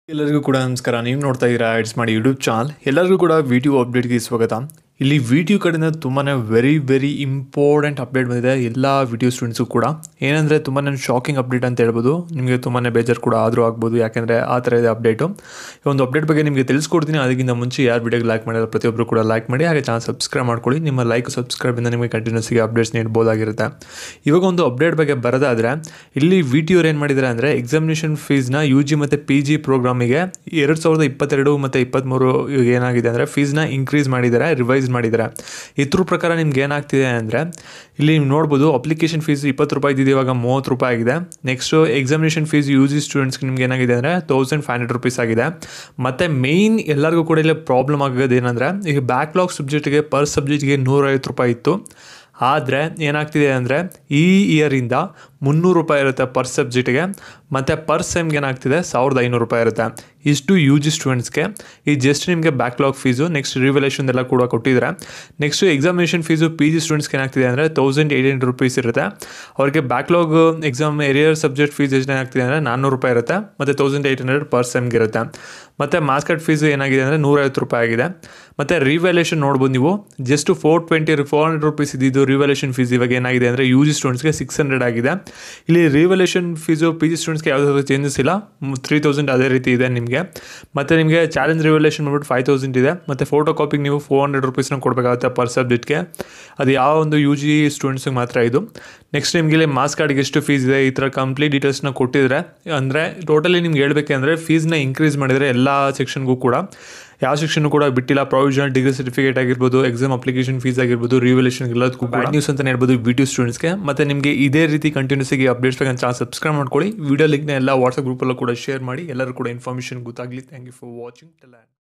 ಎಲ್ಲರಿಗೂ ಕೂಡ ನಮಸ್ಕಾರ ನೀವು ನೋಡ್ತಾ ಇದ್ದೀರಾ ಇಟ್ಸ್ ಮಾಡಿ ಯೂಟ್ಯೂಬ್ ಚಾನಲ್ ಎಲ್ಲರಿಗೂ ಕೂಡ ವಿಡಿಯೋ ಅಪ್ಡೇಟ್ಗೆ ಸ್ವಾಗತ ಇಲ್ಲಿ ವಿಡಿಯೋ ಕಡೆಯಿಂದ ತುಂಬಾ ವೆರಿ ವೆರಿ ಇಂಪಾರ್ಟೆಂಟ್ ಅಪ್ಡೇಟ್ ಬಂದಿದೆ ಎಲ್ಲ ವಿಡಿಯೋ ಸ್ಟೂಡೆಂಟ್ಸು ಕೂಡ ಏನಂದರೆ ತುಂಬಾ ಶಾಕಿಂಗ್ ಅಪ್ಡೇಟ್ ಅಂತ ಹೇಳ್ಬೋದು ನಿಮಗೆ ತುಂಬಾ ಬೇಜಾರು ಕೂಡ ಆದರೂ ಆಗ್ಬೋದು ಯಾಕೆಂದರೆ ಆ ಥರ ಇದೆ ಅಪ್ಡೇಟು ಈ ಒಂದು ಅಪ್ಡೇಟ್ ಬಗ್ಗೆ ನಿಮಗೆ ತಿಳಿಸ್ಕೊಡ್ತೀನಿ ಅದಕ್ಕಿಂತ ಮುಂಚೆ ಯಾರು ವಿಡಿಯೋಗೆ ಲೈಕ್ ಮಾಡಿದ್ರೆ ಪ್ರತಿಯೊಬ್ಬರು ಕೂಡ ಲೈಕ್ ಮಾಡಿ ಹಾಗೆ ಚಾನಲ್ ಸಬ್ಸ್ಕ್ರೈಬ್ ಮಾಡ್ಕೊಳ್ಳಿ ನಿಮ್ಮ ಲೈಕ್ ಸಬ್ಸ್ಕ್ರೈಬಿಂದ ನಿಮಗೆ ಕಂಟಿನ್ಯೂಸ್ಗೆ ಅಪ್ಡೇಟ್ಸ್ ನೀಡ್ಬೋದಾಗಿರುತ್ತೆ ಇವಾಗ ಒಂದು ಅಪ್ಡೇಟ್ ಬಗ್ಗೆ ಬರೋದಾದರೆ ಇಲ್ಲಿ ವಿ ಟಿ ಅವ್ರು ಏನು ಮಾಡಿದ್ದಾರೆ ಅಂದರೆ ಎಕ್ಸಾಮಿನೇಷನ್ ಫೀಸ್ನ ಯು ಜಿ ಮತ್ತು ಪಿ ಜಿ ಪ್ರೋಗ್ರಾಮಿಗೆ ಎರಡು ಸಾವಿರದ ಇಪ್ಪತ್ತೆರಡು ಮತ್ತು ಇಪ್ಪತ್ತ್ಮೂರು ಇವಾಗ ಏನಾಗಿದೆ ಅಂದರೆ ಫೀಸ್ನ ಇನ್ಕ್ರೀಸ್ ಮಾಡಿದ್ದಾರೆ ರಿವೈಸ್ ಮಾಡಿದ್ದಾರೆ ಇದ್ರ ಪ್ರಕಾರ ನಿಮ್ಗೆ ಏನಾಗ್ತಿದೆ ಅಂದರೆ ಇಲ್ಲಿ ನೀವು ನೋಡ್ಬೋದು ಅಪ್ಲಿಕೇಶನ್ ಫೀಸ್ ಇಪ್ಪತ್ತು ರೂಪಾಯಿ ಇದ್ದಿದ್ದು ಇವಾಗ ಮೂವತ್ತು ರೂಪಾಯಿ ಆಗಿದೆ next examination fees U G ಸ್ಟೂಡೆಂಟ್ಸ್ಗೆ ನಿಮ್ಗೆ ಏನಾಗಿದೆ ಅಂದರೆ ತೌಸಂಡ್ ಫೈವ್ ಹಂಡ್ರೆಡ್ ರುಪೀಸ್ ಆಗಿದೆ ಮತ್ತು ಮೇಯ್ನ್ ಎಲ್ಲರಿಗೂ ಕೂಡ ಇಲ್ಲಿ ಪ್ರಾಬ್ಲಮ್ ಆಗೋದು ಏನಂದರೆ ಈಗ ಬ್ಯಾಕ್ಲಾಗ್ ಸಬ್ಜೆಕ್ಟ್ಗೆ ಪರ್ ಸಬ್ಜೆಕ್ಟ್ಗೆ ನೂರೈವತ್ತು ರೂಪಾಯಿ ಇತ್ತು ಆದರೆ ಏನಾಗ್ತಿದೆ ಅಂದರೆ ಈ ಇಯರಿಂದ ಮುನ್ನೂರು ರೂಪಾಯಿ ಇರುತ್ತೆ ಪರ್ ಸಬ್ಜೆಕ್ಟ್ಗೆ ಮತ್ತು ಪರ್ ಸೆಮ್ಗೆ ಏನಾಗ್ತಿದೆ ಸಾವಿರದ ಐನೂರು ರೂಪಾಯಿ ಇರುತ್ತೆ ಇಷ್ಟು ಯು ಜಿ ಸ್ಟೂಡೆಂಟ್ಸ್ಗೆ ಈ ಜಸ್ಟ್ ನಿಮಗೆ ಬ್ಯಾಕ್ಲಾಗ್ ಫೀಸು ನೆಕ್ಸ್ಟ್ ರಿವಲೇಷನ್ ಎಲ್ಲ ಕೂಡ ಕೊಟ್ಟಿದ್ದಾರೆ next examination fees P G ಸ್ಟೂಡೆಂಟ್ಸ್ಗೆ ಏನಾಗ್ತಿದೆ ಅಂದರೆ ತೌಸಂಡ್ ಏಯ್ಟ್ ಹಂಡ್ರೆಡ್ ರುಪೀಸ್ ಇರುತ್ತೆ ಅವ್ರಿಗೆ backlog exam arrear subject fees ಎಷ್ಟು ಏನಾಗ್ತಿದೆ ಅಂದರೆ ನಾನ್ನೂರು ರೂಪಾಯಿ ಇರುತ್ತೆ ಮತ್ತು ತೌಸಂಡ್ ಏಯ್ಟ್ ಹಂಡ್ರೆಡ್ ಪರ್ ಸೆಮ್ಗೆ ಇರುತ್ತೆ ಮತ್ತು ಮಾಸ್ಕಟ್ ಫೀಸ್ ಏನಾಗಿದೆ ಅಂದರೆ ನೂರೈವತ್ತು ರೂಪಾಯಿ ಆಗಿದೆ ಮತ್ತು ರಿವ್ಯಾಲ್ಯೂಷನ್ ನೋಡ್ಬೋದು ನೀವು just four twenty four hundred rupees ಇದ್ದಿದ್ದು ರಿವ್ಯಾಲ್ಯೂಷನ್ ಫೀಸ್ ಇವಾಗ ಏನಾಗಿದೆ ಅಂದರೆ ಯು ಜಿ ಸ್ಟೂಡೆಂಟ್ಸ್ಗೆ ಸಿಕ್ಸ್ ಹಂಡ್ರೆಡ್ ಆಗಿದೆ ಇಲ್ಲಿ ರಿವ್ಯಾಲ್ಯೂಷನ್ ಫೀಸು ಪಿ ಜಿ ಸ್ಟೂಡೆಂಟ್ಸ್ಗೆ ಯಾವುದಾದ್ರು ಚೇಂಜಸ್ ಇಲ್ಲ ತ್ರೀ ತೌಸಂಡ್ ಅದೇ ರೀತಿ ಇದೆ ನಿಮಗೆ ಮತ್ತು ನಿಮಗೆ ಚಾಲೆಂಜ್ ರಿವ್ಯಾಲ್ಯೂಷನ್ ಮಾಡ್ಬಿಟ್ಟು ಫೈವ್ ತೌಸಂಡ್ ಇದೆ ಮತ್ತು ಫೋಟೋ ಕಾಪಿಗೆ ನೀವು ಫೋರ್ ಹಂಡ್ರೆಡ್ ರುಪೀಸ್ನ ಕೊಡಬೇಕಾಗುತ್ತೆ ಪರ್ ಸಬ್ಜೆಕ್ಟ್ಗೆ ಅದು ಯಾವ ಒಂದು ಯು ಜಿ ಸ್ಟೂಡೆಂಟ್ಸಿಗೆ ಮಾತ್ರ ಇದು ನೆಕ್ಸ್ಟ್ ನಿಮಗೆ ಇಲ್ಲಿ ಮಾಸ್ ಕಾರ್ಡ್ಗೆ ಎಷ್ಟು ಫೀಸ್ ಇದೆ ಈ ಥರ ಕಂಪ್ಲೀಟ್ ಡೀಟೇಲ್ಸ್ನ ಕೊಟ್ಟಿದ್ರೆ ಅಂದರೆ ಟೋಟಲಿ ನಿಮ್ಗೆ ಹೇಳಬೇಕಂದ್ರೆ ಫೀಸ್ನ ಇನ್ಕ್ರೀಸ್ ಮಾಡಿದರೆ ಎಲ್ಲ ಸೆಕ್ಷನ್ಗೂ ಕೂಡ ಯಾವ ಸೆಕ್ಷನ್ ಕೂಡ ಬಿಟ್ಟಿಲ್ಲ ಪ್ರೊವಿಷನಲ್ ಡಿಗ್ರಿ ಸರ್ಟಿಫಿಕೇಟ್ ಆಗಿರ್ಬೋದು ಎಕ್ಸಾಮ್ ಅಪ್ಲಿಕೇಶನ್ ಫೀಸ್ ಆಗಿರ್ಬೋದು ರಿವಲ್ಯೂಷನ್ ಎಲ್ಲದಕ್ಕೂ ಬ್ಯಾಡ್ ನ್ಯೂಸ್ ಅಂತ ಹೇಳ್ಬೋದು ವಿಡಿಯೋ ಸ್ಟೂಡೆಂಟ್ಸ್ಗೆ ಮತ್ತು ನಿಮಗೆ ಇದೇ ರೀತಿ ಕಂಟಿನ್ಯೂಸ್ ಆಗಿ ಅಪ್ಡೇಟ್ಸ್ ಬೇಕಂತ ಚಾನಲ್ ಸಬ್ಸ್ಕ್ರೈಬ್ ಮಾಡ್ಕೊಳ್ಳಿ ವಿಡಿಯೋ ಲಿಂಕ್ನ ಎಲ್ಲ ವಾಟ್ಸಪ್ ಗ್ರೂಪಲ್ಲೂ ಕೂಡ ಶೇರ್ ಮಾಡಿ ಎಲ್ಲರೂ ಕೂಡ ಇನ್ಫಾರ್ಮೇಷನ್ ಗೊತ್ತಾಗಲಿ thank you for watching tell